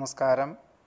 നമസ്കാരം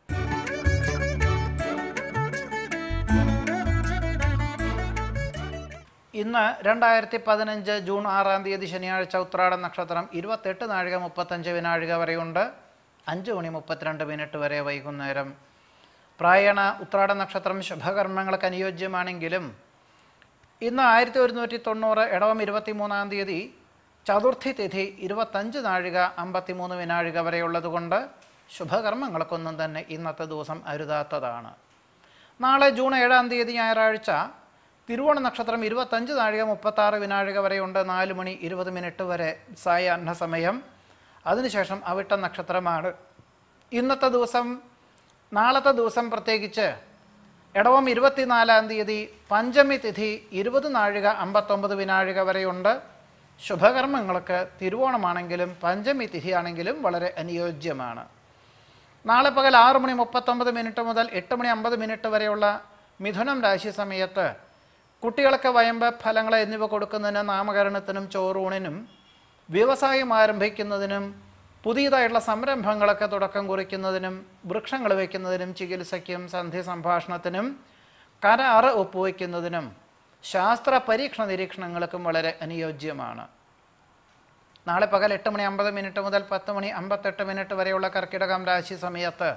ഇന്ന് രണ്ടായിരത്തി പതിനഞ്ച് ജൂൺ ആറാം തീയതി ശനിയാഴ്ച ഉത്രാട നക്ഷത്രം ഇരുപത്തെട്ട് നാഴിക മുപ്പത്തഞ്ച് വിനാഴിക വരെയുണ്ട് അഞ്ച് മണി മുപ്പത്തിരണ്ട് മിനിറ്റ് വരെ വൈകുന്നേരം പ്രായണ ഉത്രാട നക്ഷത്രം ശുഭകർമ്മങ്ങൾക്ക് അനുയോജ്യമാണെങ്കിലും ഇന്ന് ആയിരത്തി ഒരുന്നൂറ്റി തൊണ്ണൂറ് ഇടവം ഇരുപത്തി മൂന്നാം തീയതി ചതുർത്ഥി തിഥി ഇരുപത്തഞ്ച് നാഴിക അമ്പത്തിമൂന്ന് വിനാഴിക വരെയുള്ളതുകൊണ്ട് ശുഭകർമ്മങ്ങൾക്കൊന്നും തന്നെ ഇന്നത്തെ ദിവസം അരുതാത്തതാണ് നാളെ ജൂൺ ഏഴാം തീയതി ഞായറാഴ്ച തിരുവോണ നക്ഷത്രം ഇരുപത്തഞ്ച് നാഴിക മുപ്പത്താറ് വിനാഴിക വരെയുണ്ട് നാല് മണി ഇരുപത് മിനിറ്റ് വരെ സായാഹ്ന സമയം അതിനുശേഷം അവിട്ട നക്ഷത്രമാണ് ഇന്നത്തെ ദിവസം നാളത്തെ ദിവസം പ്രത്യേകിച്ച് ഇടവം ഇരുപത്തിനാലാം തീയതി പഞ്ചമി തിഥി ഇരുപത് നാഴിക അമ്പത്തൊമ്പത് വിനാഴിക വരെയുണ്ട് ശുഭകർമ്മങ്ങൾക്ക് തിരുവോണമാണെങ്കിലും പഞ്ചമി തിഥിയാണെങ്കിലും വളരെ അനുയോജ്യമാണ് നാളെ പകൽ ആറ് മണി മുപ്പത്തൊമ്പത് മിനിറ്റ് മുതൽ എട്ട് മണി അമ്പത് മിനിറ്റ് വരെയുള്ള മിഥുനം രാശി സമയത്ത് കുട്ടികൾക്ക് വയമ്പ് ഫലങ്ങൾ എന്നിവ കൊടുക്കുന്നതിന് നാമകരണത്തിനും ചോറൂണിനും വ്യവസായം ആരംഭിക്കുന്നതിനും പുതിയതായിട്ടുള്ള സംരംഭങ്ങളൊക്കെ തുടക്കം കുറിക്കുന്നതിനും വൃക്ഷങ്ങൾ വയ്ക്കുന്നതിനും ചികിത്സയ്ക്കും സന്ധി സംഭാഷണത്തിനും കരാറ് ഒപ്പുവയ്ക്കുന്നതിനും ശാസ്ത്ര പരീക്ഷണ നിരീക്ഷണങ്ങൾക്കും വളരെ അനുയോജ്യമാണ് നാളെ പകൽ എട്ട് മണി അമ്പത് മിനിറ്റ് മുതൽ പത്ത് മണി അമ്പത്തെട്ട് മിനിറ്റ് വരെയുള്ള കർക്കിടകം രാശി സമയത്ത്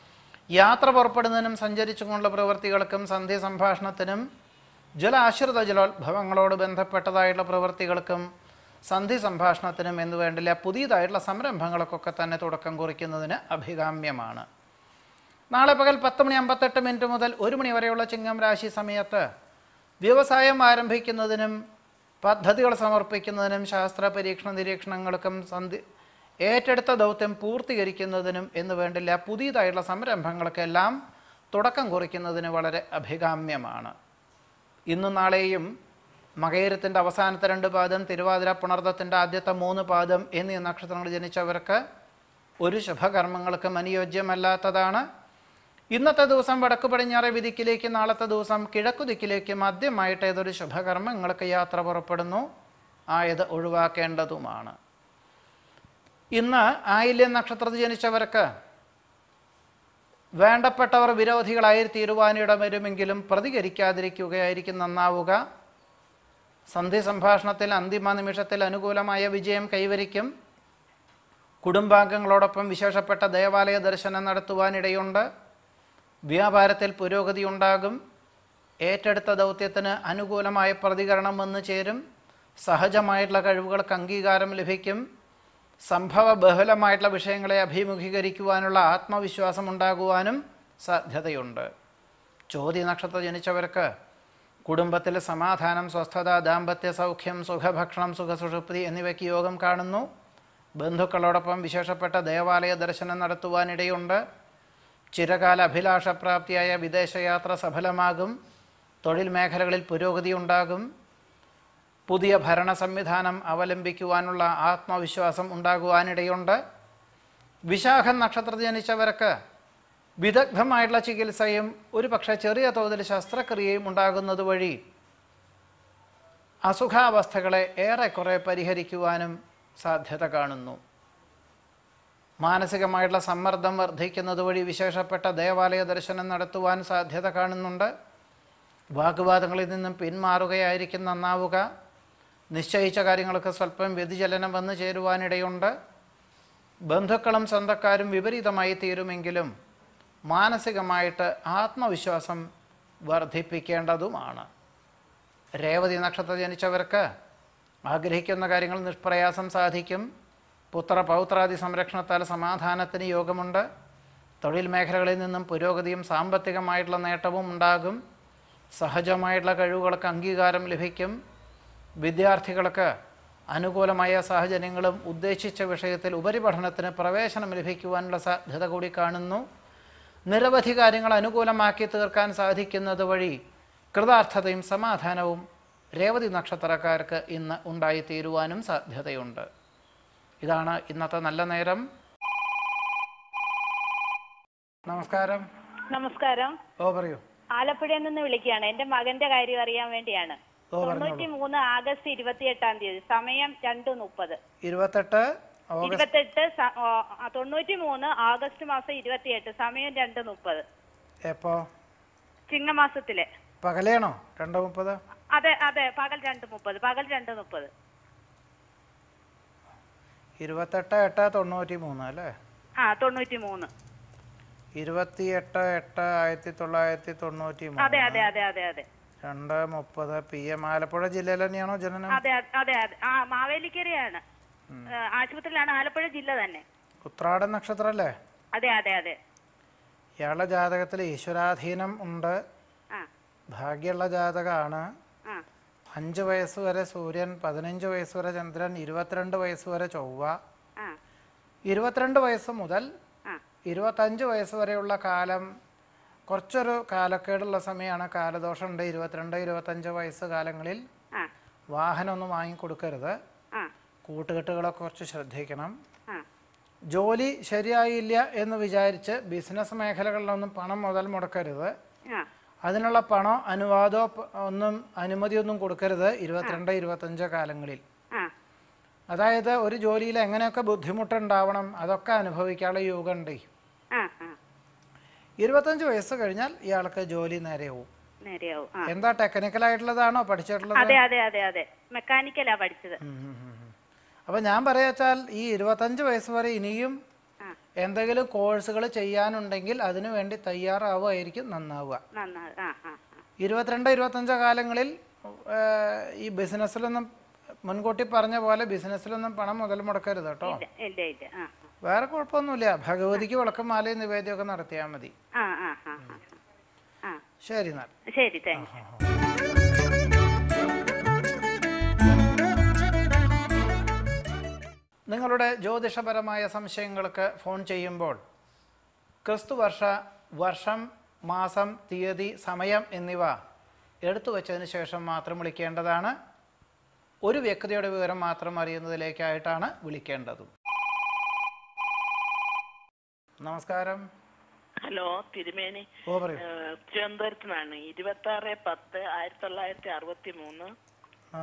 യാത്ര പുറപ്പെടുന്നതിനും സഞ്ചരിച്ചുകൊണ്ടുള്ള പ്രവൃത്തികൾക്കും സന്ധി സംഭാഷണത്തിനും ജലാശ്രിത ജലോത്ഭവങ്ങളോട് ബന്ധപ്പെട്ടതായിട്ടുള്ള പ്രവൃത്തികൾക്കും സന്ധി സംഭാഷണത്തിനും എന്ന് വേണ്ടില്ല പുതിയതായിട്ടുള്ള സംരംഭങ്ങൾക്കൊക്കെ തന്നെ തുടക്കം കുറിക്കുന്നതിന് അഭികാമ്യമാണ് നാളെ പകൽ പത്ത് മണി അമ്പത്തെട്ട് മിനിറ്റ് മുതൽ ഒരു മണി വരെയുള്ള ചിങ്ങം രാശി സമയത്ത് വ്യവസായം ആരംഭിക്കുന്നതിനും പദ്ധതികൾ സമർപ്പിക്കുന്നതിനും ശാസ്ത്ര പരീക്ഷണ നിരീക്ഷണങ്ങൾക്കും സന്ധി ഏറ്റെടുത്ത ദൗത്യം പൂർത്തീകരിക്കുന്നതിനും എന്ന് വേണ്ടില്ല പുതിയതായിട്ടുള്ള സംരംഭങ്ങൾക്കെല്ലാം തുടക്കം കുറിക്കുന്നതിന് വളരെ അഭികാമ്യമാണ് ഇന്നും നാളെയും മകേരത്തിൻ്റെ അവസാനത്തെ രണ്ട് പാദം തിരുവാതിര പുണർദത്തിൻ്റെ ആദ്യത്തെ മൂന്ന് പാദം എന്നീ നക്ഷത്രങ്ങൾ ജനിച്ചവർക്ക് ഒരു ശുഭകർമ്മങ്ങൾക്കും അനുയോജ്യമല്ലാത്തതാണ് ഇന്നത്തെ ദിവസം വടക്കു പടിഞ്ഞാറ് വിധിക്കിലേക്ക് നാളത്തെ ദിവസം കിഴക്കു ദിക്കിലേക്ക് മധ്യമായിട്ട് ഏതൊരു ശുഭകർമ്മങ്ങൾക്ക് യാത്ര പുറപ്പെടുന്നു ആയത് ഒഴിവാക്കേണ്ടതുമാണ് ഇന്ന് ആയില്യം നക്ഷത്രത്തിൽ ജനിച്ചവർക്ക് വേണ്ടപ്പെട്ടവർ വിരോധികളായി തീരുവാനിടം വരുമെങ്കിലും പ്രതികരിക്കാതിരിക്കുകയായിരിക്കും നന്നാവുക സന്ധി സംഭാഷണത്തിൽ അന്തിമ നിമിഷത്തിൽ അനുകൂലമായ വിജയം കൈവരിക്കും കുടുംബാംഗങ്ങളോടൊപ്പം വിശേഷപ്പെട്ട ദേവാലയ ദർശനം നടത്തുവാനിടയുണ്ട് വ്യാപാരത്തിൽ പുരോഗതി ഉണ്ടാകും ഏറ്റെടുത്ത ദൗത്യത്തിന് അനുകൂലമായ പ്രതികരണം വന്നു ചേരും സഹജമായിട്ടുള്ള കഴിവുകൾക്ക് അംഗീകാരം ലഭിക്കും സംഭവ ബഹുലമായിട്ടുള്ള വിഷയങ്ങളെ അഭിമുഖീകരിക്കുവാനുള്ള ആത്മവിശ്വാസം ഉണ്ടാകുവാനും സാധ്യതയുണ്ട് ചോദ്യ നക്ഷത്രം ജനിച്ചവർക്ക് കുടുംബത്തിൽ സമാധാനം സ്വസ്ഥത ദാമ്പത്യ സൗഖ്യം സുഖഭക്ഷണം സുഖസുഷുപ്തി എന്നിവയ്ക്ക് യോഗം കാണുന്നു ബന്ധുക്കളോടൊപ്പം വിശേഷപ്പെട്ട ദേവാലയ ദർശനം നടത്തുവാനിടയുണ്ട് ചിരകാല അഭിലാഷപ്രാപ്തിയായ വിദേശയാത്ര സഫലമാകും തൊഴിൽ മേഖലകളിൽ പുരോഗതി ഉണ്ടാകും പുതിയ ഭരണ സംവിധാനം അവലംബിക്കുവാനുള്ള ആത്മവിശ്വാസം ഉണ്ടാകുവാനിടയുണ്ട് വിശാഖം നക്ഷത്രത്തിൽ ജനിച്ചവർക്ക് വിദഗ്ധമായിട്ടുള്ള ചികിത്സയും ഒരു പക്ഷേ ചെറിയ തോതിൽ ശസ്ത്രക്രിയയും ഉണ്ടാകുന്നത് വഴി അസുഖാവസ്ഥകളെ ഏറെക്കുറെ പരിഹരിക്കുവാനും സാധ്യത കാണുന്നു മാനസികമായിട്ടുള്ള സമ്മർദ്ദം വർദ്ധിക്കുന്നത് വഴി വിശേഷപ്പെട്ട ദേവാലയ ദർശനം നടത്തുവാൻ സാധ്യത കാണുന്നുണ്ട് വാഗ്വാദങ്ങളിൽ നിന്നും പിന്മാറുകയായിരിക്കും നന്നാവുക നിശ്ചയിച്ച കാര്യങ്ങൾക്ക് സ്വല്പം വ്യതിചലനം വന്നു ചേരുവാനിടയുണ്ട് ബന്ധുക്കളും സ്വന്തക്കാരും വിപരീതമായി തീരുമെങ്കിലും മാനസികമായിട്ട് ആത്മവിശ്വാസം വർദ്ധിപ്പിക്കേണ്ടതുമാണ് രേവതി നക്ഷത്രം ജനിച്ചവർക്ക് ആഗ്രഹിക്കുന്ന കാര്യങ്ങൾ നിഷ്പ്രയാസം സാധിക്കും പുത്ര പൗത്രാദി സംരക്ഷണത്താൽ സമാധാനത്തിന് യോഗമുണ്ട് തൊഴിൽ മേഖലകളിൽ നിന്നും പുരോഗതിയും സാമ്പത്തികമായിട്ടുള്ള നേട്ടവും ഉണ്ടാകും സഹജമായിട്ടുള്ള കഴിവുകൾക്ക് അംഗീകാരം ലഭിക്കും വിദ്യാർത്ഥികൾക്ക് അനുകൂലമായ സാഹചര്യങ്ങളും ഉദ്ദേശിച്ച വിഷയത്തിൽ ഉപരിപഠനത്തിന് പ്രവേശനം ലഭിക്കുവാനുള്ള സാധ്യത കൂടി കാണുന്നു നിരവധി കാര്യങ്ങൾ അനുകൂലമാക്കി തീർക്കാൻ സാധിക്കുന്നത് വഴി കൃതാർത്ഥതയും സമാധാനവും രേവതി നക്ഷത്രക്കാർക്ക് ഇന്ന് ഉണ്ടായിത്തീരുവാനും സാധ്യതയുണ്ട് ഇതാണ് ഇന്നത്തെ നല്ല നേരം നമസ്കാരം നമസ്കാരം ഓ പറയൂ ആലപ്പുഴയിൽ നിന്ന് വിളിക്കുകയാണ് എന്റെ മകന്റെ കാര്യം അറിയാൻ വേണ്ടിയാണ് ഓ, തൊണ്ണൂറ്റി മൂന്ന് ആഗസ്റ്റ് ഇരുപത്തി എട്ടാം തീയതി സമയം രണ്ട് മുപ്പത് ഇരുപത്തെട്ട് ഓഗസ്റ്റ് ഇരുപത്തെട്ട് സ- ഓ, ആ, തൊണ്ണൂറ്റി മൂന്ന് ആഗസ്റ്റ് മാസം ഇരുപത്തിയെട്ട് സമയം രണ്ട് മുപ്പത് എപ്പോ ചിങ്ങമാസത്തിലെ പകലേണോ രണ്ട് മുപ്പത് അതെ അതെ പകൽ രണ്ട് മുപ്പത് പകൽ രണ്ട് മുപ്പത് ഇരുപത്തെട്ട് എട്ട് തൊണ്ണൂറ്റി മൂന്ന് അല്ലേ ആ തൊണ്ണൂറ്റി മൂന്ന് ഇരുപത്തി എട്ട് എട്ട് ആയിരത്തി തൊള്ളായിരത്തി തൊണ്ണൂറ്റി അതെ മൂന്ന് അതെ അതെ അതെ അതെ രണ്ട് മുപ്പത് പി എം ആലപ്പുഴ ജില്ലയിൽ തന്നെയാണോ ജനനം അതെ അതെ അതെ ആ മാവേലിക്കരയാണ് ഏ, ആശുപത്രിയിലാണ് ആലപ്പുഴ ജില്ല തന്നെ ഉത്രാടൻ നക്ഷത്രമല്ലേ അതെ അതെ അതെ ഇയാളുടെ ജാതകത്തിൽ ഈശ്വരാധീനം ഉണ്ട് ആ ഭാഗ്യമുള്ള ജാതകമാണ് ആ അഞ്ച് വയസ്സ് വരെ സൂര്യൻ പതിനഞ്ച് വയസ്സ് വരെ ചന്ദ്രൻ ഇരുപത്തിരണ്ട് വയസ്സ് വരെ ചൊവ്വ ആ ഇരുപത്തിരണ്ട് വയസ്സ് മുതൽ ആ ഇരുപത്തഞ്ച് വയസ്സ് വരെയുള്ള കാലം കുറച്ചൊരു കാലക്കേടുള്ള സമയമാണ് കാലദോഷമുണ്ട് ഇരുപത്തിരണ്ട് ഇരുപത്തഞ്ച് വയസ്സ് കാലങ്ങളിൽ ആ വാഹനമൊന്നും വാങ്ങിക്കൊടുക്കരുത് ആ കൂട്ടുകെട്ടുകളൊക്കെ കുറച്ച് ശ്രദ്ധിക്കണം ആ ജോലി ശരിയായില്ല എന്ന് വിചാരിച്ച് ബിസിനസ് മേഖലകളിലൊന്നും പണം മുതൽ മുടക്കരുത് ആ അതിനുള്ള പണം അനുവാദമോ പ- ഒന്നും അനുമതിയൊന്നും കൊടുക്കരുത് ഇരുപത്തിരണ്ട് ഇരുപത്തഞ്ച് കാലങ്ങളിൽ ആ അതായത് ഒരു ജോലിയിൽ എങ്ങനെയൊക്കെ ബുദ്ധിമുട്ടുണ്ടാവണം അതൊക്കെ അനുഭവിക്കാനുള്ള യോഗമുണ്ട് ആ ആ ഇരുപത്തഞ്ച് വയസ്സ് കഴിഞ്ഞാൽ ഇയാൾക്ക് ജോലി നേരെയാവും നേരെയാവും ആ എന്താ ടെക്നിക്കലായിട്ടുള്ളതാണോ പഠിച്ചിട്ടുള്ളത് അതെ അതെ അതെ അതെ മെക്കാനിക്കലാ പഠിച്ചത് അപ്പം ഞാൻ പറയാച്ചാൽ ഈ ഇരുപത്തഞ്ച് വയസ്സ് വരെ ഇനിയും ആ എന്തെങ്കിലും കോഴ്സുകൾ ചെയ്യാനുണ്ടെങ്കിൽ അതിനു വേണ്ടി തയ്യാറാവുമായിരിക്കും നന്നാവുക നന്നായി ആ ആ ആ ഇരുപത്തിരണ്ട് ഇരുപത്തഞ്ച് കാലങ്ങളിൽ ഏഹ്, ഈ ബിസിനസ്സിലൊന്നും മുൻകൂട്ടി പറഞ്ഞ പോലെ ബിസിനസ്സിലൊന്നും പണം മുതൽ മുടക്കരുത് കേട്ടോ ഇല്ല ഇല്ല ഇല്ല ആ വേറെ കുഴപ്പമൊന്നുമില്ല ഭഗവതിക്ക് വിളക്കം മാലയും നിവേദ്യമൊക്കെ നടത്തിയാൽ മതി ആ ആ ആ ആ ആ ശരി എന്നാൽ ശരി താങ്ക് യു നിങ്ങളുടെ ജ്യോതിഷപരമായ സംശയങ്ങൾക്ക് ഫോൺ ചെയ്യുമ്പോൾ ക്രിസ്തുവർഷ വർഷം മാസം തീയതി സമയം എന്നിവ എടുത്തു വച്ചതിന് ശേഷം മാത്രം വിളിക്കേണ്ടതാണ് ഒരു വ്യക്തിയുടെ വിവരം മാത്രം അറിയുന്നതിലേക്കായിട്ടാണ് വിളിക്കേണ്ടതും നമസ്കാരം ഹലോ തിരുമേനി ഓ പറയൂ ഏഹ്, തിരുവനന്തപുരത്ത് നിന്നാണ് ഇരുപത്തി ആറ് പത്ത് ആയിരത്തി തൊള്ളായിരത്തി അറുപത്തി മൂന്ന് ആ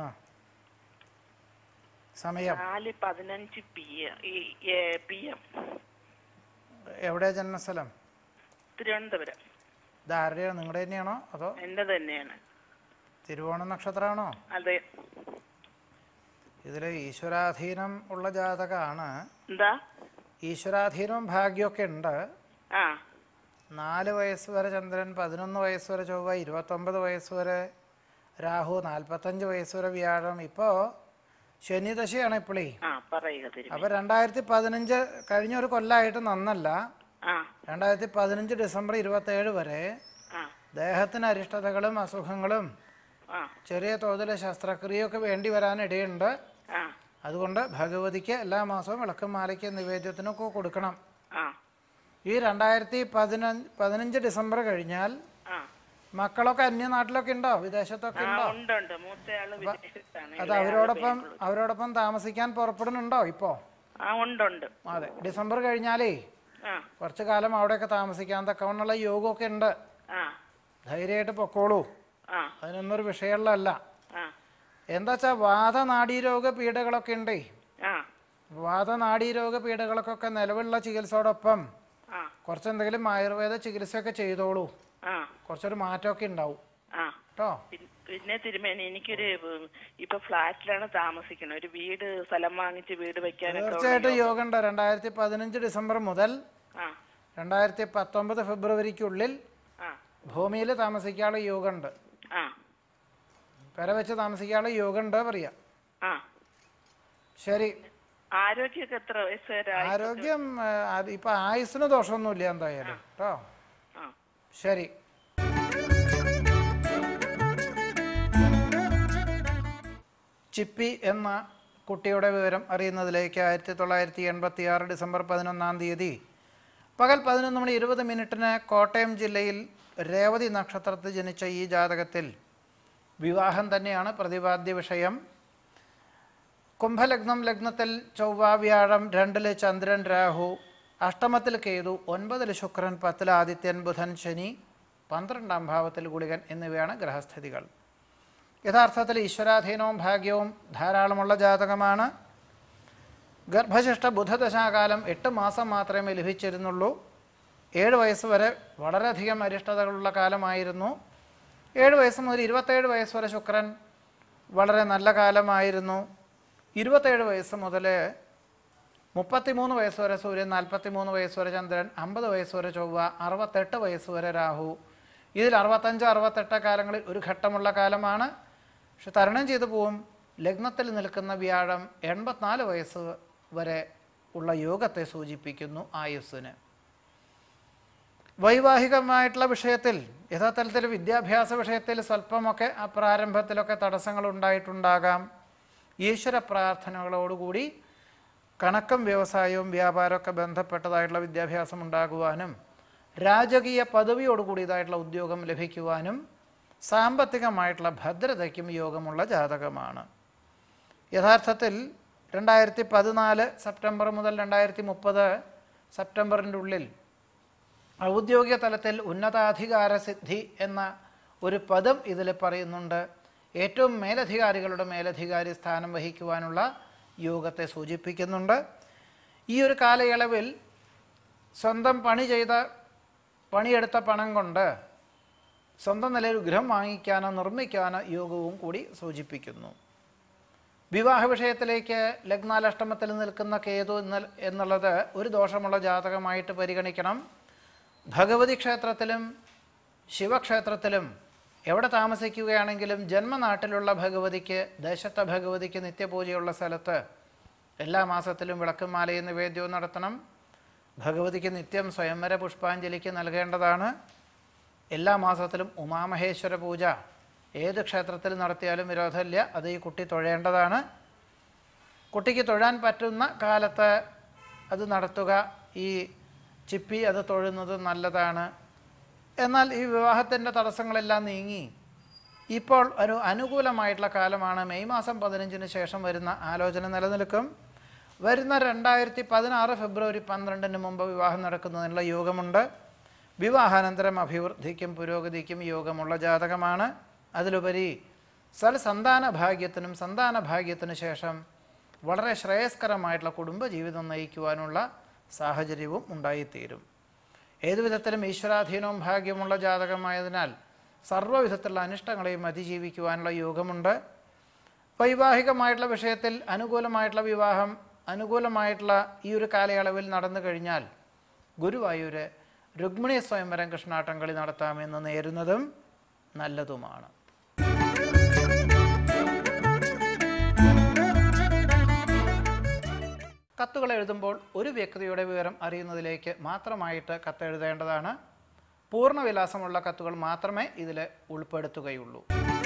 സമയം നാല് പതിനഞ്ച് പി പി എം എവിടെ ജന്മസ്ഥലം തിരുവനന്തപുരം ഇത് ആരുടെയാണ് നിങ്ങളുടെ തന്നെയാണോ അതോ എന്റെ തന്നെയാണ് തിരുവോണ നക്ഷത്രമാണോ അതെ ഇതിൽ ഈശ്വരാധീനം ഉള്ള ജാതകമാണ് എന്താ ഈശ്വരാധീനവും ഭാഗ്യമൊക്കെ ഉണ്ട് ആ നാല് വയസ്സ് വരെ ചന്ദ്രൻ പതിനൊന്ന് വയസ്സ് വരെ ചൊവ്വ ഇരുപത്തൊമ്പത് വയസ്സ് വരെ രാഹു നാൽപ്പത്തഞ്ച് വയസ്സ് വരെ വ്യാഴം ഇപ്പോൾ ശനിദശയാണ് ഇപ്പോഴേ ആ പറയുക തിരുമേനി അപ്പോൾ രണ്ടായിരത്തി പതിനഞ്ച് കഴിഞ്ഞ ഒരു കൊല്ലമായിട്ട് നന്നല്ല ആ രണ്ടായിരത്തി പതിനഞ്ച് ഡിസംബർ ഇരുപത്തേഴ് വരെ ആ ദേഹത്തിന് അരിഷ്ടതകളും അസുഖങ്ങളും ആ ചെറിയ തോതിൽ ശസ്ത്രക്രിയയൊക്കെ വേണ്ടി വരാനിടയുണ്ട് ആ അതുകൊണ്ട് ഭഗവതിക്ക് എല്ലാ മാസവും വിളക്കും മാലയ്ക്ക് നിവേദ്യത്തിനൊക്കെ കൊടുക്കണം ആ ഈ രണ്ടായിരത്തി പതിനഞ്ച് പതിനഞ്ച് ഡിസംബർ കഴിഞ്ഞാൽ ആ മക്കളൊക്കെ അന്യനാട്ടിലൊക്കെ ഉണ്ടോ വിദേശത്തൊക്കെ ആ ഉണ്ടോ ഉണ്ട് ഉണ്ട് മൂത്തയാള് വിദേശത്താണ് അത് ഇളയാള് അവരോടൊപ്പം ബാംഗ്ലൂർ. അവരോടൊപ്പം താമസിക്കാൻ പുറപ്പെടുന്നുണ്ടോ ഇപ്പോൾ ആ ഉണ്ട് ഉണ്ട് അതെ ഡിസംബർ കഴിഞ്ഞാലേ ആ കുറച്ച് കാലം അവിടെയൊക്കെ താമസിക്കാൻ തക്കവണ്ണുള്ള യോഗമൊക്കെ ഉണ്ട് ആ ധൈര്യമായിട്ട് പൊക്കോളൂ ആ അതിനൊന്നൊരു വിഷയമുള്ളതല്ല ആ എന്താ വെച്ചാൽ വാദനാഡീരോഗ പീഡകളൊക്കെ ഉണ്ടേ ആ വാദനാഡീരോഗ പീഡകൾക്കൊക്കെ നിലവിലുള്ള ചികിത്സയോടൊപ്പം ആ കുറച്ച് എന്തെങ്കിലും ആയുർവേദ ചികിത്സയൊക്കെ ചെയ്തോളൂ ആ കുറച്ചൊരു മാറ്റമൊക്കെ ഉണ്ടാവും ആ കേട്ടോ പിൻ- പിന്നെ തിരുമേനി എനിക്കൊരു ഉം, ഇപ്പൊ ഫ്ലാറ്റിലാണ് താമസിക്കുന്നത് ഒരു വീട് സ്ഥലം വാങ്ങിച്ച് വീട് വെക്കാനൊക്കെ ഉള്ള തീർച്ചയായിട്ടും യോഗം. യോഗ ഉണ്ട് രണ്ടായിരത്തി പതിനഞ്ച് ഡിസംബർ മുതൽ ആ രണ്ടായിരത്തി പത്തൊമ്പത് ഫെബ്രുവരിക്കുള്ളിൽ ആ ഭൂമിയിൽ താമസിക്കാനുള്ള യോഗ ഉണ്ട് ആ പെര വെച്ച് താമസിക്കാനുള്ള യോഗ ഉണ്ട് പറയാം ആ ശരി ആരോഗ്യമൊക്കെ എത്ര വയസ്സ് വരെ ആയി? ആരോഗ്യം ആ, അത് ഇപ്പൊ ആയുസ്സിന് ദോഷമൊന്നുമില്ല എന്തായാലും കേട്ടോ ആ ശരി ചിപ്പി എന്ന കുട്ടിയുടെ വിവരം അറിയുന്നതിലേക്ക് ആയിരത്തി തൊള്ളായിരത്തി എൺപത്തി ആറ് ഡിസംബർ പതിനൊന്നാം തീയതി പകൽ പതിനൊന്ന് മണി ഇരുപത് മിനിറ്റിന് കോട്ടയം ജില്ലയിൽ രേവതി നക്ഷത്രത്തിൽ ജനിച്ച ഈ ജാതകത്തിൽ വിവാഹം തന്നെയാണ് പ്രതിപാദ്യ വിഷയം കുംഭലഗ്നം ലഗ്നത്തിൽ ചൊവ്വ വ്യാഴം രണ്ടില് ചന്ദ്രൻ രാഹു അഷ്ടമത്തിൽ കേതു ഒൻപതിൽ ശുക്രൻ പത്തിൽ ആദിത്യൻ ബുധൻ ശനി പന്ത്രണ്ടാം ഭാവത്തിൽ ഗുളികൻ എന്നിവയാണ് ഗ്രഹസ്ഥിതികൾ യഥാർത്ഥത്തിൽ ഈശ്വരാധീനവും ഭാഗ്യവും ധാരാളമുള്ള ജാതകമാണ് ഗർഭശിഷ്ട ബുധദശാകാലം എട്ട് മാസം മാത്രമേ ലഭിച്ചിരുന്നുള്ളൂ ഏഴ് വയസ്സ് വരെ വളരെയധികം അരിഷ്ടതകളുള്ള കാലമായിരുന്നു ഏഴ് വയസ്സ് മുതൽ ഇരുപത്തേഴ് വയസ്സ് വരെ ശുക്രൻ വളരെ നല്ല കാലമായിരുന്നു ഇരുപത്തേഴ് വയസ്സ് മുതൽ മുപ്പത്തിമൂന്ന് വയസ്സ് വരെ സൂര്യൻ നാൽപ്പത്തിമൂന്ന് വയസ്സ് വരെ ചന്ദ്രൻ അമ്പത് വയസ്സ് വരെ ചൊവ്വ അറുപത്തെട്ട് വയസ്സ് വരെ രാഹു ഇതിൽ അറുപത്തഞ്ച് അറുപത്തെട്ട് കാലങ്ങളിൽ ഒരു ഘട്ടമുള്ള കാലമാണ് പക്ഷെ തരണം ചെയ്തു പോവും ലഗ്നത്തിൽ നിൽക്കുന്ന വ്യാഴം എൺപത്തിനാല് വയസ്സ് വരെ ഉള്ള യോഗത്തെ സൂചിപ്പിക്കുന്നു ആയുസ്സിന് വൈവാഹികമായിട്ടുള്ള വിഷയത്തിൽ യഥാർത്ഥത്തിൽ വിദ്യാഭ്യാസ വിഷയത്തിൽ സ്വല്പമൊക്കെ ആ പ്രാരംഭത്തിലൊക്കെ തടസ്സങ്ങൾ ഉണ്ടായിട്ടുണ്ടാകാം ഈശ്വര പ്രാർത്ഥനകളോടുകൂടി കണക്കും വ്യവസായവും വ്യാപാരമൊക്കെ ബന്ധപ്പെട്ടതായിട്ടുള്ള വിദ്യാഭ്യാസം ഉണ്ടാകുവാനും രാജകീയ പദവിയോടുകൂടിയതായിട്ടുള്ള ഉദ്യോഗം ലഭിക്കുവാനും സാമ്പത്തികമായിട്ടുള്ള ഭദ്രതയ്ക്കും യോഗമുള്ള ജാതകമാണ് യഥാർത്ഥത്തിൽ രണ്ടായിരത്തി പതിനാല് സെപ്റ്റംബർ മുതൽ രണ്ടായിരത്തി മുപ്പത് സെപ്റ്റംബറിൻ്റെ ഉള്ളിൽ ഔദ്യോഗിക തലത്തിൽ ഉന്നതാധികാര സിദ്ധി എന്ന ഒരു പദം ഇതിൽ പറയുന്നുണ്ട് ഏറ്റവും മേലധികാരികളുടെ മേലധികാരി സ്ഥാനം വഹിക്കുവാനുള്ള യോഗത്തെ സൂചിപ്പിക്കുന്നുണ്ട് ഈ ഒരു കാലയളവിൽ സ്വന്തം പണി ചെയ്ത പണിയെടുത്ത പണം കൊണ്ട് സ്വന്തം നിലയിൽ ഗൃഹം വാങ്ങിക്കാനോ നിർമ്മിക്കാനോ യോഗവും കൂടി സൂചിപ്പിക്കുന്നു വിവാഹ വിഷയത്തിലേക്ക് ലഗ്നാലഷ്ടമത്തിൽ നിൽക്കുന്ന കേതു എന്ന എന്നുള്ളത് ഒരു ദോഷമുള്ള ജാതകമായിട്ട് പരിഗണിക്കണം ഭഗവതി ക്ഷേത്രത്തിലും ശിവക്ഷേത്രത്തിലും എവിടെ താമസിക്കുകയാണെങ്കിലും ജന്മനാട്ടിലുള്ള ഭഗവതിക്ക് ദേശത്തെ ഭഗവതിക്ക് നിത്യപൂജയുള്ള സ്ഥലത്ത് എല്ലാ മാസത്തിലും വിളക്കും മാലയും നിവേദ്യവും നടത്തണം ഭഗവതിക്ക് നിത്യം സ്വയംവര പുഷ്പാഞ്ജലിക്ക് നൽകേണ്ടതാണ് എല്ലാ മാസത്തിലും ഉമാമഹേശ്വര പൂജ ഏത് ക്ഷേത്രത്തിൽ നടത്തിയാലും വിരോധമില്ല അത് ഈ കുട്ടി തൊഴേണ്ടതാണ് കുട്ടിക്ക് തൊഴാൻ പറ്റുന്ന കാലത്ത് അത് നടത്തുക ഈ ചിപ്പി അത് തൊഴുന്നത് നല്ലതാണ് എന്നാൽ ഈ വിവാഹത്തിൻ്റെ തടസ്സങ്ങളെല്ലാം നീങ്ങി ഇപ്പോൾ ഒരു അനുകൂലമായിട്ടുള്ള കാലമാണ് മെയ് മാസം പതിനഞ്ചിന് ശേഷം വരുന്ന ആലോചന നിലനിൽക്കും വരുന്ന രണ്ടായിരത്തി പതിനാറ് ഫെബ്രുവരി പന്ത്രണ്ടിന് മുമ്പ് വിവാഹം നടക്കുന്നതിനുള്ള യോഗമുണ്ട് വിവാഹാനന്തരം അഭിവൃദ്ധിക്കും പുരോഗതിക്കും യോഗമുള്ള ജാതകമാണ് അതിലുപരി സൽസന്താന ഭാഗ്യത്തിനും സന്താന ഭാഗ്യത്തിനു ശേഷം വളരെ ശ്രേയസ്കരമായിട്ടുള്ള കുടുംബജീവിതം നയിക്കുവാനുള്ള സാഹചര്യവും ഉണ്ടായിത്തീരും ഏതു വിധത്തിലും ഈശ്വരാധീനവും ഭാഗ്യമുള്ള ജാതകമായതിനാൽ സർവ്വവിധത്തിലുള്ള അനിഷ്ടങ്ങളെയും അതിജീവിക്കുവാനുള്ള യോഗമുണ്ട് വൈവാഹികമായിട്ടുള്ള വിഷയത്തിൽ അനുകൂലമായിട്ടുള്ള വിവാഹം അനുകൂലമായിട്ടുള്ള ഈ ഒരു കാലയളവിൽ നടന്നു കഴിഞ്ഞാൽ ഗുരുവായൂര് രുക്മിണി സ്വയംവരം കൃഷ്ണാട്ടം കളി നടത്താമെന്ന് നേരുന്നതും നല്ലതുമാണ് കത്തുകൾ എഴുതുമ്പോൾ ഒരു വ്യക്തിയുടെ വിവരം അറിയുന്നതിലേക്ക് മാത്രമായിട്ട് കത്തെഴുതേണ്ടതാണ് പൂർണ്ണവിലാസമുള്ള കത്തുകൾ മാത്രമേ ഇതിൽ ഉൾപ്പെടുത്തുകയുള്ളൂ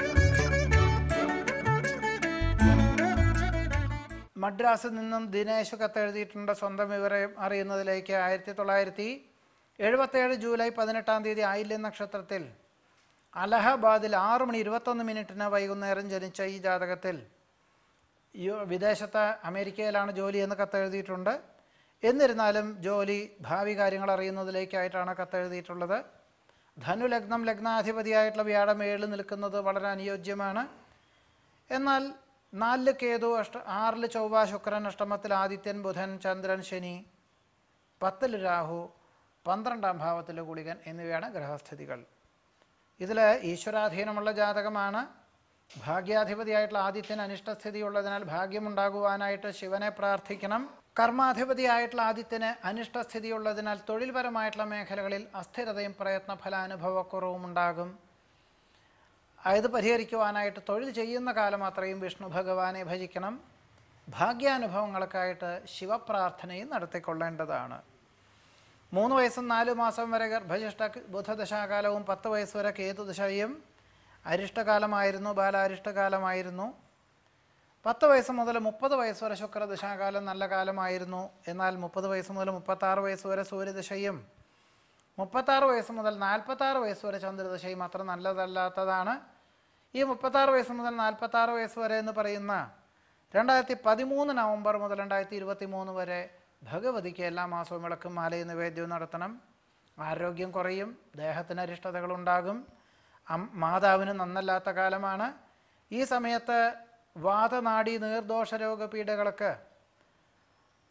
മദ്രാസിൽ നിന്നും ദിനേശ് കത്തെഴുതിയിട്ടുണ്ട് സ്വന്തം വിവരം അറിയുന്നതിലേക്ക് ആയിരത്തി തൊള്ളായിരത്തി എഴുപത്തേഴ് ജൂലൈ പതിനെട്ടാം തീയതി ആയില്യം നക്ഷത്രത്തിൽ അലഹബാദിൽ ആറ് മണി ഇരുപത്തൊന്ന് മിനിറ്റിന് വൈകുന്നേരം ജനിച്ച ഈ ജാതകത്തിൽ യു- വിദേശത്ത് അമേരിക്കയിലാണ് ജോലി എന്ന് കത്തെഴുതിയിട്ടുണ്ട് എന്നിരുന്നാലും ജോലി ഭാവി കാര്യങ്ങൾ അറിയുന്നതിലേക്കായിട്ടാണ് കത്തെഴുതിയിട്ടുള്ളത് ധനു ലഗ്നം ലഗ്നാധിപതിയായിട്ടുള്ള വ്യാഴം ഏഴ് നിൽക്കുന്നത് വളരെ അനുയോജ്യമാണ് എന്നാൽ നാലില് കേതു അഷ്ട ആറില് ചൊവ്വ ശുക്രൻ അഷ്ടമത്തിൽ ആദിത്യൻ ബുധൻ ചന്ദ്രൻ ശനി പത്തിൽ രാഹു പന്ത്രണ്ടാം ഭാവത്തിൽ ഗുളികൻ എന്നിവയാണ് ഗ്രഹസ്ഥിതികൾ ഇതിൽ ഈശ്വരാധീനമുള്ള ജാതകമാണ് ഭാഗ്യാധിപതിയായിട്ടുള്ള ആദിത്യൻ അനിഷ്ടസ്ഥിതി ഉള്ളതിനാൽ ഭാഗ്യമുണ്ടാകുവാനായിട്ട് ശിവനെ പ്രാർത്ഥിക്കണം കർമാധിപതിയായിട്ടുള്ള ആദിത്യന് അനിഷ്ടസ്ഥിതി ഉള്ളതിനാൽ തൊഴിൽപരമായിട്ടുള്ള മേഖലകളിൽ അസ്ഥിരതയും പ്രയത്ന ഫലാനുഭവക്കുറവും ഉണ്ടാകും അത് പരിഹരിക്കുവാനായിട്ട് തൊഴിൽ ചെയ്യുന്ന കാലം അത്രയും വിഷ്ണു ഭഗവാനെ ഭജിക്കണം ഭാഗ്യാനുഭവങ്ങൾക്കായിട്ട് ശിവപ്രാർത്ഥനയും നടത്തിക്കൊള്ളേണ്ടതാണ് മൂന്ന് വയസ്സും നാല് മാസം വരെ ഗർഭശിഷ്ട ബുധദശാകാലവും പത്ത് വയസ്സ് വരെ കേതുദശയും അരിഷ്ടകാലമായിരുന്നു ബാലാരിഷ്ടകാലമായിരുന്നു പത്ത് വയസ്സ് മുതൽ മുപ്പത് വയസ്സ് വരെ ശുക്രദശാകാലം നല്ല കാലമായിരുന്നു എന്നാൽ മുപ്പത് വയസ്സ് മുതൽ മുപ്പത്താറ് വയസ്സ് വരെ സൂര്യദശയും മുപ്പത്താറ് വയസ്സ് മുതൽ നാൽപ്പത്താറ് വയസ്സ് വരെ ചന്ദ്രദശയും അത്ര നല്ലതല്ലാത്തതാണ് ഈ മുപ്പത്താറ് വയസ്സ് മുതൽ നാൽപ്പത്താറ് വയസ്സ് വരെ എന്ന് പറയുന്ന രണ്ടായിരത്തി പതിമൂന്ന് നവംബർ മുതൽ രണ്ടായിരത്തി ഇരുപത്തി മൂന്ന് വരെ ഭഗവതിക്ക് എല്ലാ മാസവും വിളക്കും മാലയും നിവേദ്യവും നടത്തണം ആരോഗ്യം കുറയും ദേഹത്തിന് അരിഷ്ടതകളുണ്ടാകും അം മാതാവിന് നന്നല്ലാത്ത കാലമാണ് ഈ സമയത്ത് വാതനാഡി നീർദോഷ രോഗപീഠകൾക്ക്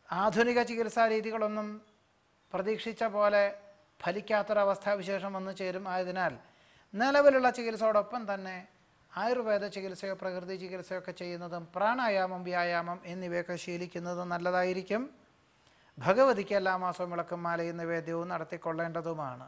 ആധുനിക ചികിത്സാ രീതികളൊന്നും പ്രതീക്ഷിച്ച പോലെ ഫലിക്കാത്തൊരവസ്ഥാവിശേഷം വന്നു ചേരും ആയതിനാൽ നിലവിലുള്ള ചികിത്സയോടൊപ്പം തന്നെ ആയുർവേദ ചികിത്സയോ പ്രകൃതി ചികിത്സയൊക്കെ ചെയ്യുന്നതും പ്രാണായാമം വ്യായാമം എന്നിവയൊക്കെ ശീലിക്കുന്നതും നല്ലതായിരിക്കും ഭഗവതിക്ക് എല്ലാ മാസവും വിളക്കും മാലയും നിവേദ്യവും നടത്തിക്കൊള്ളേണ്ടതുമാണ്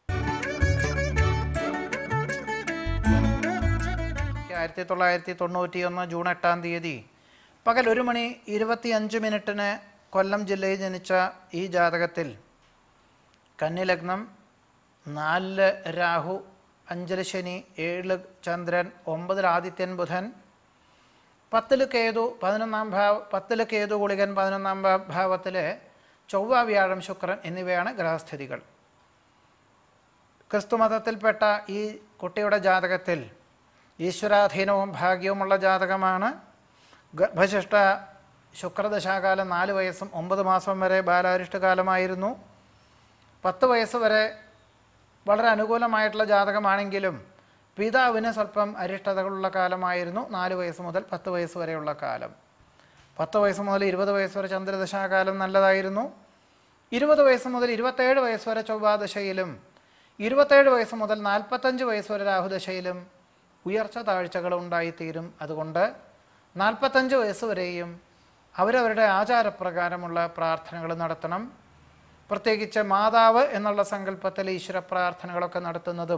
ആയിരത്തി തൊള്ളായിരത്തി തൊണ്ണൂറ്റി ഒന്ന് ജൂൺ എട്ടാം തീയതി പകൽ ഒരു മണി ഇരുപത്തിയഞ്ച് മിനിറ്റിന് കൊല്ലം ജില്ലയിൽ ജനിച്ച ഈ ജാതകത്തിൽ കന്നിലഗ്നം നാലില് രാഹു അഞ്ചില് ശനി ഏഴില് ചന്ദ്രൻ ഒമ്പതിൽ ആദിത്യൻ ബുധൻ പത്തിൽ കേതു പതിനൊന്നാം ഭാവ പത്തിൽ കേതു ഗുളികൻ പതിനൊന്നാം ഭാ- ഭാവത്തിലെ ചൊവ്വ വ്യാഴം ശുക്രൻ എന്നിവയാണ് ഗ്രഹസ്ഥിതികൾ ക്രിസ്തുമതത്തിൽപ്പെട്ട ഈ കുട്ടിയുടെ ജാതകത്തിൽ ഈശ്വരാധീനവും ഭാഗ്യവുമുള്ള ജാതകമാണ് ഗർഭശിഷ്ട ശുക്രദശാകാലം നാല് വയസ്സും ഒമ്പത് മാസം വരെ ബാലാരിഷ്ട കാലമായിരുന്നു പത്ത് വയസ്സ് വരെ വളരെ അനുകൂലമായിട്ടുള്ള ജാതകമാണെങ്കിലും പിതാവിന് സ്വല്പം അരിഷ്ടതകളുള്ള കാലമായിരുന്നു നാല് വയസ്സ് മുതൽ പത്ത് വയസ്സ് വരെയുള്ള കാലം പത്ത് വയസ്സ് മുതൽ ഇരുപത് വയസ്സ് വരെ ചന്ദ്രദശാകാലം നല്ലതായിരുന്നു ഇരുപത് വയസ്സ് മുതൽ ഇരുപത്തേഴ് വയസ്സ് വരെ ചൊവ്വാദശയിലും ഇരുപത്തേഴ് വയസ്സ് മുതൽ നാൽപ്പത്തഞ്ച് വയസ്സ് വരെ രാഹുദശയിലും ഉയർച്ച താഴ്ചകൾ ഉണ്ടായിത്തീരും അതുകൊണ്ട് നാൽപ്പത്തഞ്ച് വയസ്സ് വരെയും അവരവരുടെ ആചാരപ്രകാരമുള്ള പ്രാർത്ഥനകൾ നടത്തണം പ്രത്യേകിച്ച് മാതാവ് എന്നുള്ള സങ്കല്പത്തിൽ ഈശ്വര പ്രാർത്ഥനകളൊക്കെ നടത്തുന്നതും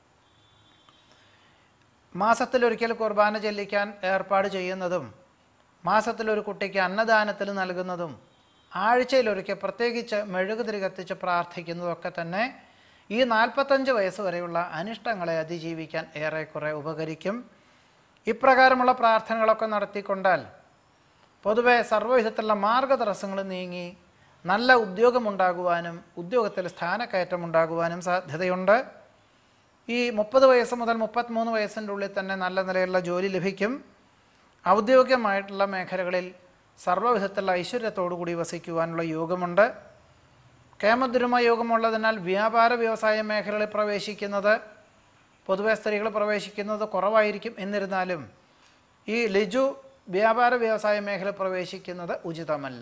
മാസത്തിലൊരിക്കൽ കുർബാന ചെല്ലിക്കാൻ ഏർപ്പാട് ചെയ്യുന്നതും മാസത്തിലൊരു കുട്ടിക്ക് അന്നദാനത്തിൽ നൽകുന്നതും ആഴ്ചയിലൊരിക്കൽ പ്രത്യേകിച്ച് മെഴുകുതിരി കത്തിച്ച് പ്രാർത്ഥിക്കുന്നതൊക്കെ തന്നെ ഈ നാൽപ്പത്തഞ്ച് വയസ്സ് വരെയുള്ള അനിഷ്ടങ്ങളെ അതിജീവിക്കാൻ ഏറെക്കുറെ ഉപകരിക്കും ഇപ്രകാരമുള്ള പ്രാർത്ഥനകളൊക്കെ നടത്തിക്കൊണ്ടാൽ പൊതുവെ സർവ്വവിധത്തിലുള്ള മാർഗതടസ്സങ്ങൾ നീങ്ങി നല്ല ഉദ്യോഗമുണ്ടാകുവാനും ഉദ്യോഗത്തിൽ സ്ഥാനക്കയറ്റം ഉണ്ടാകുവാനും സാധ്യതയുണ്ട് ഈ മുപ്പത് വയസ്സ് മുതൽ മുപ്പത്തിമൂന്ന് വയസ്സിൻ്റെ ഉള്ളിൽ തന്നെ നല്ല നിലയിലുള്ള ജോലി ലഭിക്കും ഔദ്യോഗികമായിട്ടുള്ള മേഖലകളിൽ സർവ്വവിധത്തിലുള്ള ഐശ്വര്യത്തോടു കൂടി വസിക്കുവാനുള്ള യോഗമുണ്ട് കേമദ്രുമ യോഗമുള്ളതിനാൽ വ്യാപാര വ്യവസായ മേഖലകളിൽ പ്രവേശിക്കുന്നത് പൊതുവെ സ്ത്രീകൾ പ്രവേശിക്കുന്നത് കുറവായിരിക്കും എന്നിരുന്നാലും ഈ ലിജു വ്യാപാര വ്യവസായ മേഖല പ്രവേശിക്കുന്നത് ഉചിതമല്ല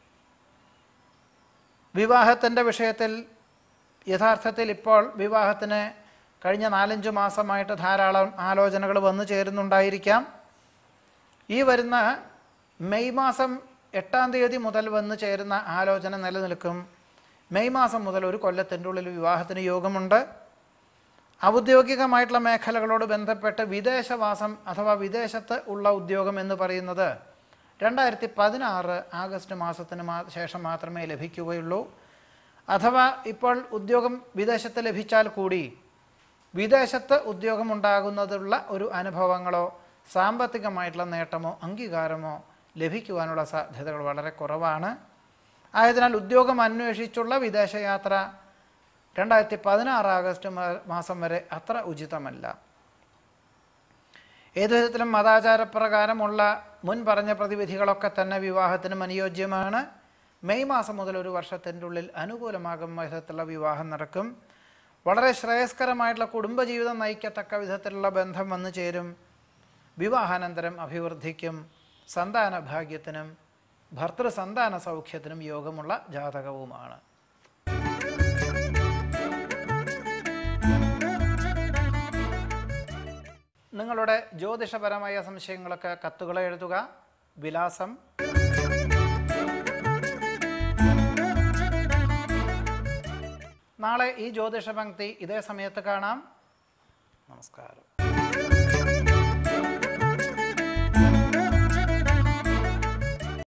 വിവാഹത്തിൻ്റെ വിഷയത്തിൽ യഥാർത്ഥത്തിൽ ഇപ്പോൾ വിവാഹത്തിന് കഴിഞ്ഞ നാലഞ്ച് മാസമായിട്ട് ധാരാളം ആലോചനകൾ വന്നു ചേരുന്നുണ്ടായിരിക്കാം ഈ വരുന്ന മെയ് മാസം എട്ടാം തീയതി മുതൽ വന്നു ചേരുന്ന ആലോചന നിലനിൽക്കും മെയ് മാസം മുതൽ ഒരു കൊല്ലത്തിൻ്റെ ഉള്ളിൽ വിവാഹത്തിന് യോഗമുണ്ട് ഔദ്യോഗികമായിട്ടുള്ള മേഖലകളോട് ബന്ധപ്പെട്ട് വിദേശവാസം അഥവാ വിദേശത്ത് ഉള്ള ഉദ്യോഗം എന്ന് പറയുന്നത് രണ്ടായിരത്തി പതിനാറ് ആഗസ്റ്റ് മാസത്തിന് മാ ശേഷം മാത്രമേ ലഭിക്കുകയുള്ളൂ അഥവാ ഇപ്പോൾ ഉദ്യോഗം വിദേശത്ത് ലഭിച്ചാൽ കൂടി വിദേശത്ത് ഉദ്യോഗമുണ്ടാകുന്നതുള്ള ഒരു അനുഭവങ്ങളോ സാമ്പത്തികമായിട്ടുള്ള നേട്ടമോ അംഗീകാരമോ ലഭിക്കുവാനുള്ള സാധ്യതകൾ വളരെ കുറവാണ് ആയതിനാൽ ഉദ്യോഗം അന്വേഷിച്ചുള്ള വിദേശയാത്ര രണ്ടായിരത്തി പതിനാറ് ആഗസ്റ്റ് മാ- മാസം വരെ അത്ര ഉചിതമല്ല ഏതു വിധത്തിലും മതാചാരപ്രകാരമുള്ള മുൻ പറഞ്ഞ പ്രതിവിധികളൊക്കെ തന്നെ വിവാഹത്തിനും അനുയോജ്യമാണ് മെയ് മാസം മുതൽ ഒരു വർഷത്തിൻ്റെ ഉള്ളിൽ അനുകൂലമാകും വിധത്തിലുള്ള വിവാഹം നടക്കും വളരെ ശ്രേയസ്കരമായിട്ടുള്ള കുടുംബജീവിതം നയിക്കത്തക്ക വിധത്തിലുള്ള ബന്ധം വന്നു ചേരും വിവാഹാനന്തരം അഭിവൃദ്ധിക്കും സന്താന ഭാഗ്യത്തിനും ഭർത്തൃ സന്താന സൗഖ്യത്തിനും യോഗമുള്ള ജാതകവുമാണ് നിങ്ങളുടെ ജ്യോതിഷപരമായ സംശയങ്ങളൊക്കെ കത്തുകൾ എഴുതുക വിലാസം നാളെ ഈ ജ്യോതിഷ പങ്ക്തി ഇതേ സമയത്ത് കാണാം നമസ്കാരം